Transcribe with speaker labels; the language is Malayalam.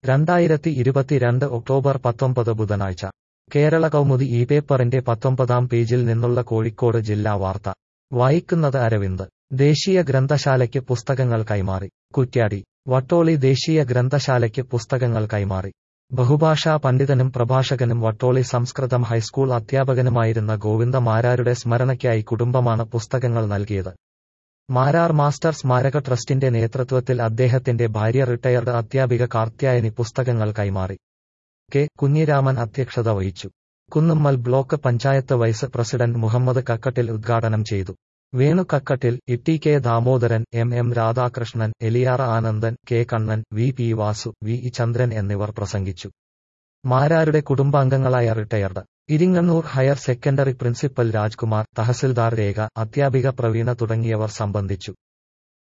Speaker 1: രണ്ടായിരത്തി ഇരുപത്തിരണ്ട് ഒക്ടോബർ പത്തൊമ്പത് ബുധനാഴ്ച കേരള കൗമുദി ഈ പേപ്പറിന്റെ പത്തൊമ്പതാം പേജിൽ നിന്നുള്ള കോഴിക്കോട് ജില്ലാ വാർത്ത വായിക്കുന്നത് അരവിന്ദ് ദേശീയ ഗ്രന്ഥശാലയ്ക്ക് പുസ്തകങ്ങൾ കൈമാറി കുറ്റ്യാടി വട്ടോളി ദേശീയ ഗ്രന്ഥശാലയ്ക്ക് പുസ്തകങ്ങൾ കൈമാറി ബഹുഭാഷാ പണ്ഡിതനും പ്രഭാഷകനും വട്ടോളി സംസ്കൃതം ഹൈസ്കൂൾ അധ്യാപകനുമായിരുന്ന ഗോവിന്ദ മാരാരുടെ സ്മരണയ്ക്കായി കുടുംബമാണ് പുസ്തകങ്ങൾ നൽകിയത് മാരാർ മാസ്റ്റർ സ്മാരക ട്രസ്റ്റിന്റെ നേതൃത്വത്തിൽ അദ്ദേഹത്തിന്റെ ഭാര്യ റിട്ടയർഡ് അധ്യാപിക കാർത്യായനി പുസ്തകങ്ങൾ കൈമാറി കെ കുഞ്ഞിരാമൻ അധ്യക്ഷത വഹിച്ചു Kunnummal block panchayat vice president Muhammad Kakkattil ഉദ്ഘാടനം ചെയ്തു Venu Kakkattil Itti K Damodaran M M Radhakrishnan Eliyara Anandan K Kannan V P Vasu V E Chandran എന്നിവർ പ്രസംഗിച്ചു മാരാരുടെ കുടുംബാംഗങ്ങളായ retired Iringannur higher secondary principal Rajkumar tahsildar Rekha അധ്യാപിക പ്രവീണ തുടങ്ങിയവർ സംബന്ധിച്ചു